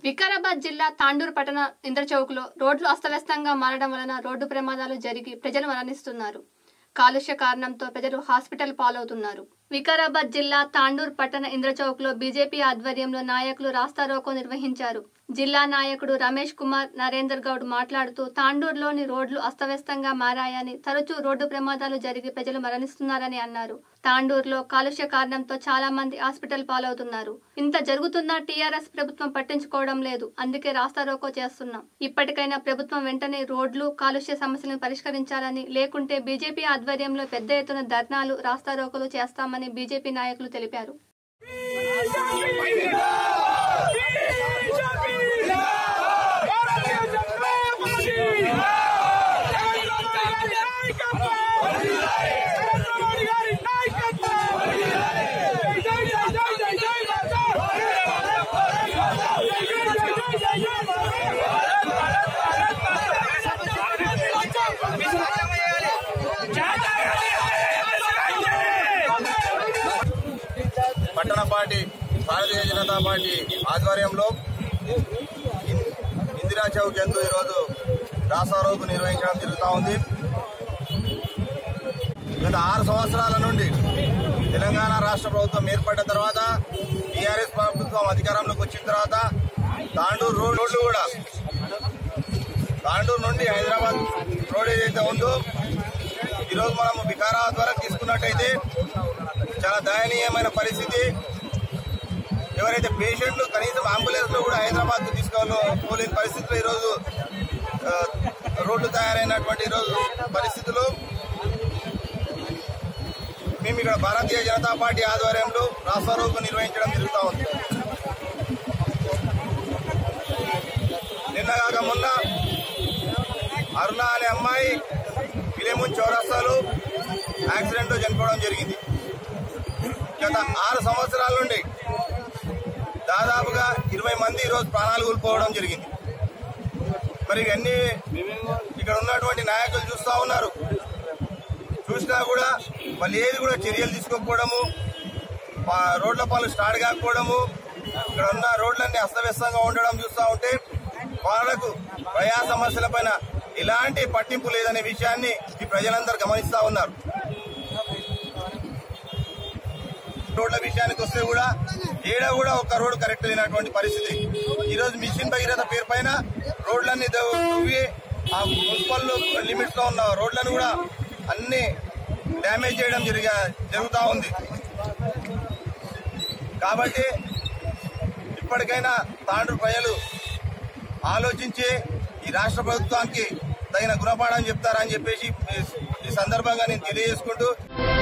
వికారాబాద్ జిల్లా తాండూరు పట్టణ ఇంద్రచౌక్లో రోడ్లు అస్తవ్యస్తంగా మారడం వలన రోడ్డు ప్రమాదాలు జరిగి ప్రజలు మరణిస్తున్నారు కాలుష్య కారణంతో ప్రజలు హాస్పిటల్ పాలవుతున్నారు వికారాబాద్ జిల్లా తాండూర్ పట్టణ ఇంద్రచౌక్లో బీజేపీ ఆధ్వర్యంలో నాయకులు రాస్తారోకో నిర్వహించారు జిల్లా నాయకుడు రమేష్ కుమార్ నరేందర్ గౌడ్ మాట్లాడుతూ తాండూరులోని రోడ్లు అస్తవ్యస్తంగా మారాయని తరచూ రోడ్డు ప్రమాదాలు జరిగి ప్రజలు మరణిస్తున్నారని అన్నారు తాండూరులో కాలుష్య కారణంతో చాలా మంది హాస్పిటల్ పాలవుతున్నారు ఇంత జరుగుతున్నా టీఆర్ఎస్ ప్రభుత్వం పట్టించుకోవడం లేదు అందుకే రాస్తారోకో చేస్తున్నాం ఇప్పటికైనా ప్రభుత్వం వెంటనే రోడ్లు కాలుష్య సమస్యలను పరిష్కరించాలని లేకుంటే బీజేపీ ఆధ్వర్యంలో పెద్ద ఎత్తున ధర్నాలు రాస్తారోకోలు చేస్తామని బీజేపీ నాయకులు తెలిపారు పట్టణ పార్టీ భారతీయ జనతా పార్టీ ఆధ్వర్యంలో ఇన్- ఇందిరా చౌక్ ఎందు ఈరోజు రాస్తారోకు నిర్వహించడం జరుగుతూ ఉంది గత ఆరు సంవత్సరాల నుండి తెలంగాణ రాష్ట్ర ప్రభుత్వం ఏర్పడిన తర్వాత టీఆర్ఎస్ ప్రభుత్వం అధికారంలోకి వచ్చిన తర్వాత తాండూరు రోడ్ రోడ్లు కూడా తాండూరు నుండి హైదరాబాద్ రోడ్ ఏదైతే ఉందో ఈరోజు మనము వికారాబాద్ వరకు తీసుకున్నట్టయితే చాలా దయనీయమైన పరిస్థితి ఎవరైతే పేషెంట్లు కనీసం అంబులెన్స్ లో కూడా హైదరాబాద్ కు తీసుకోలేని పరిస్థితులు ఈరోజు ఆ, రోడ్లు తయారైనటువంటి ఈరోజు పరిస్థితులు మేము ఇక్కడ భారతీయ జనతా పార్టీ ఆధ్వర్యంలో రాస్తారోకు నిర్వహించడం జరుగుతూ ఉంది నిన్నగాక మొన్న అరుణ అనే అమ్మాయి ఫిలిమున్ చౌరస్తాలు యాక్సిడెంట్ లో చనిపోవడం జరిగింది గత ఆరు సంవత్సరాల నుండి దాదాపుగా ఇరవై మంది ఈరోజు ప్రాణాలు కోల్పోవడం జరిగింది మరి ఇవన్నీ ఇక్కడ ఉన్నటువంటి నాయకులు చూస్తా ఉన్నారు చూసినా కూడా వాళ్ళు ఏది కూడా చర్యలు తీసుకోకపోవడము పా- రోడ్ల పాలు స్టార్ట్ కాకపోవడము ఇక్కడ ఉన్న రోడ్లన్నీ అస్తవ్యస్తంగా ఉండడం చూస్తా ఉంటే వాళ్ళకు ప్రయా సమస్యల పైన ఎలాంటి పట్టింపు లేదనే విషయాన్ని ఈ ప్రజలందరూ గమనిస్తా ఉన్నారు రోడ్ల విషయానికి వస్తే కూడా ఏడా కూడా ఒక రోడ్ కరెక్ట్ లేనటువంటి పరిస్థితి ఈ రోజు మిషన్ భగీరథ పేరు పైన రోడ్లన్నీ దవ్- దువ్వి ఆ మున్సిపల్ లిమిట్స్ లో ఉన్న రోడ్లను కూడా అన్ని డ్యామేజ్ చేయడం జరిగా జరుగుతూ ఉంది కాబట్టి ఇప్పటికైనా తాండ్రు ప్రజలు ఆలోచించి ఈ రాష్ట్ర ప్రభుత్వానికి తగిన గుణపాఠం చెప్తారని చెప్పేసి ఈ- ఈ సందర్భంగా నేను తెలియజేసుకుంటూ